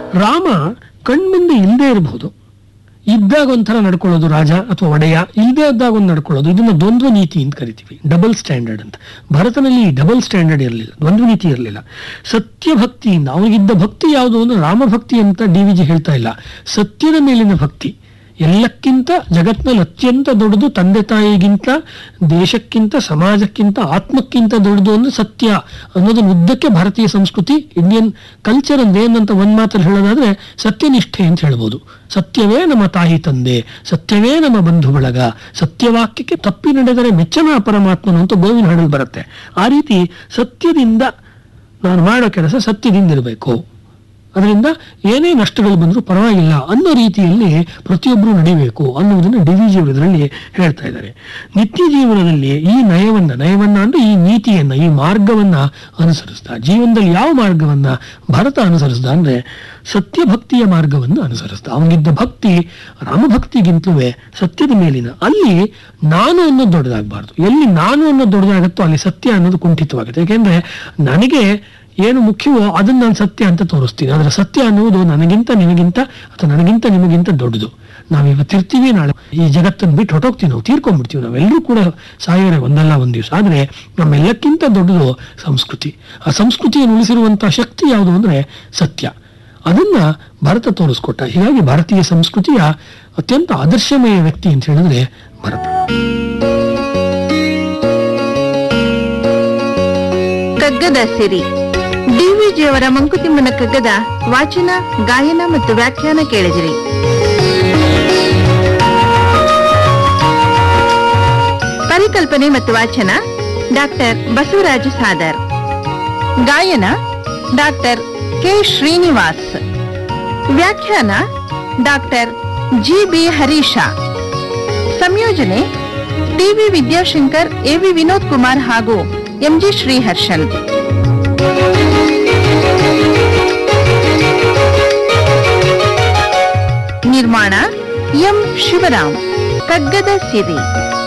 ರಾಮ ಕಣ್ಮುಂದೆ ಇಲ್ಲದೆ ಇರಬಹುದು ಇದ್ದಾಗ ಒಂಥರ ನಡ್ಕೊಳ್ಳೋದು ರಾಜ ಅಥವಾ ಒಡೆಯ ಇಲ್ಲದೆ ಇದ್ದಾಗ ಒಂದು ನಡ್ಕೊಳ್ಳೋದು ಇದನ್ನ ದ್ವಂದ್ವ ನೀತಿ ಅಂತ ಕರಿತೀವಿ ಡಬಲ್ ಸ್ಟ್ಯಾಂಡರ್ಡ್ ಅಂತ ಭರತನಲ್ಲಿ ಡಬಲ್ ಸ್ಟ್ಯಾಂಡರ್ಡ್ ಇರಲಿಲ್ಲ ದ್ವಂದ್ವ ನೀತಿ ಇರಲಿಲ್ಲ ಸತ್ಯ ಭಕ್ತಿಯಿಂದ ಅವನಿಗಿದ್ದ ಭಕ್ತಿ ಯಾವುದು ಅಂದ್ರೆ ರಾಮಭಕ್ತಿ ಅಂತ ಡಿ ವಿ ಜಿ ಹೇಳ್ತಾ ಇಲ್ಲ ಸತ್ಯದ ಮೇಲಿನ ಭಕ್ತಿ ಎಲ್ಲಕ್ಕಿಂತ ಜಗತ್ನಲ್ಲಿ ಅತ್ಯಂತ ದೊಡ್ಡದು ತಂದೆ ತಾಯಿಗಿಂತ ದೇಶಕ್ಕಿಂತ ಸಮಾಜಕ್ಕಿಂತ ಆತ್ಮಕ್ಕಿಂತ ದೊಡ್ಡದು ಅಂದ್ರೆ ಸತ್ಯ ಅನ್ನೋದನ್ನ ಉದ್ದಕ್ಕೆ ಭಾರತೀಯ ಸಂಸ್ಕೃತಿ ಇಂಡಿಯನ್ ಕಲ್ಚರ್ ಅಂದ್ರೆ ಏನಂತ ಒಂದ್ ಮಾತಲ್ಲಿ ಹೇಳೋದಾದ್ರೆ ಸತ್ಯನಿಷ್ಠೆ ಅಂತ ಹೇಳ್ಬೋದು ಸತ್ಯವೇ ನಮ್ಮ ತಾಯಿ ತಂದೆ ಸತ್ಯವೇ ನಮ್ಮ ಬಂಧು ಬಳಗ ಸತ್ಯವಾಕ್ಯಕ್ಕೆ ತಪ್ಪಿ ನಡೆದರೆ ಮೆಚ್ಚನ ಪರಮಾತ್ಮನು ಅಂತ ಗೋವಿನ ಹಾಡಲ್ಲಿ ಬರುತ್ತೆ ಆ ರೀತಿ ಸತ್ಯದಿಂದ ನಾನು ಮಾಡೋ ಕೆಲಸ ಸತ್ಯದಿಂದ ಇರಬೇಕು ಅದರಿಂದ ಏನೇ ನಷ್ಟಗಳು ಬಂದರೂ ಪರವಾಗಿಲ್ಲ ಅನ್ನೋ ರೀತಿಯಲ್ಲಿ ಪ್ರತಿಯೊಬ್ಬರು ನಡಿಬೇಕು ಅನ್ನೋದನ್ನು ಡಿ ವಿ ಜಿ ಅವರು ಇದರಲ್ಲಿ ಹೇಳ್ತಾ ಇದ್ದಾರೆ ನಿತ್ಯ ಜೀವನದಲ್ಲಿ ಈ ನಯವನ್ನ ನಯವನ್ನ ಅಂದ್ರೆ ಈ ನೀತಿಯನ್ನ ಈ ಮಾರ್ಗವನ್ನ ಅನುಸರಿಸ್ತಾ ಜೀವನದಲ್ಲಿ ಯಾವ ಮಾರ್ಗವನ್ನ ಭರತ ಅನುಸರಿಸ್ದ ಅಂದ್ರೆ ಸತ್ಯ ಭಕ್ತಿಯ ಮಾರ್ಗವನ್ನು ಅನುಸರಿಸ್ದ ಅವನಿಗಿದ್ದ ಭಕ್ತಿ ರಾಮಭಕ್ತಿಗಿಂತಲೂ ಸತ್ಯದ ಮೇಲಿನ ಅಲ್ಲಿ ನಾನು ಅನ್ನೋದು ದೊಡ್ಡದಾಗಬಾರ್ದು ಎಲ್ಲಿ ನಾನು ಅನ್ನೋದು ದೊಡ್ಡದಾಗುತ್ತೋ ಅಲ್ಲಿ ಸತ್ಯ ಅನ್ನೋದು ಕುಂಠಿತವಾಗುತ್ತೆ ಯಾಕೆಂದ್ರೆ ನನಗೆ ಏನು ಮುಖ್ಯವೋ ಅದನ್ನ ನಾನು ಸತ್ಯ ಅಂತ ತೋರಿಸ್ತೀನಿ ಆದ್ರೆ ಸತ್ಯ ಅನ್ನುವುದು ನನಗಿಂತ ನಿಮಗಿಂತ ಅಥವಾ ನನಗಿಂತ ನಿಮಗಿಂತ ದೊಡ್ಡದು ನಾವು ಇವತ್ತಿರ್ತೀವಿ ನಾಳೆ ಈ ಜಗತ್ತನ್ನು ಬಿಟ್ಟು ಹೊಟ್ಟೋಗ್ತೀವಿ ನಾವು ತೀರ್ಕೊಂಡ್ಬಿಡ್ತೀವಿ ನಾವೆಲ್ಲರೂ ಕೂಡ ಸಾಯೋರೆ ಒಂದಲ್ಲ ಒಂದ್ ದಿವಸ ಆದ್ರೆ ನಮ್ಮೆಲ್ಲಕ್ಕಿಂತ ದೊಡ್ಡದು ಸಂಸ್ಕೃತಿ ಆ ಸಂಸ್ಕೃತಿಯನ್ನು ಉಳಿಸಿರುವಂತಹ ಶಕ್ತಿ ಯಾವುದು ಅಂದ್ರೆ ಸತ್ಯ ಅದನ್ನ ಭಾರತ ತೋರಿಸ್ಕೊಟ್ಟ ಹೀಗಾಗಿ ಭಾರತೀಯ ಸಂಸ್ಕೃತಿಯ ಅತ್ಯಂತ ಆದರ್ಶಮಯ ವ್ಯಕ್ತಿ ಅಂತ ಹೇಳಿದ್ರೆ ಭರತ ಕಗ್ಗದ ಸಿರಿ ಡಿವಿಜಿಯವರ ಮಂಕುತಿಮ್ಮನ ಕಗ್ಗದ ವಾಚನ ಗಾಯನ ಮತ್ತು ವ್ಯಾಖ್ಯಾನ ಕೇಳಿದಿರಿ ಪರಿಕಲ್ಪನೆ ಮತ್ತು ವಾಚನ ಡಾಕ್ಟರ್ ಬಸವರಾಜ ಸಾದರ್ ಗಾಯನ ಡಾಕ್ಟರ್ ಕೆ ಶ್ರೀನಿವಾಸ್ ವ್ಯಾಖ್ಯಾನ ಡಾಕ್ಟರ್ ಜಿ ಬಿ ಹರೀಶ ಸಂಯೋಜನೆ ಟಿವಿ ವಿದ್ಯಾಶಂಕರ್ ಎವಿ ವಿನೋದ್ ಕುಮಾರ್ ಹಾಗೂ ಎಂಜಿ ಶ್ರೀಹರ್ಷನ್ ನಿರ್ಮಾಣ ಎಂ ಶಿವರಾಮ್ ಕಗ್ಗದ ಸಿರಿ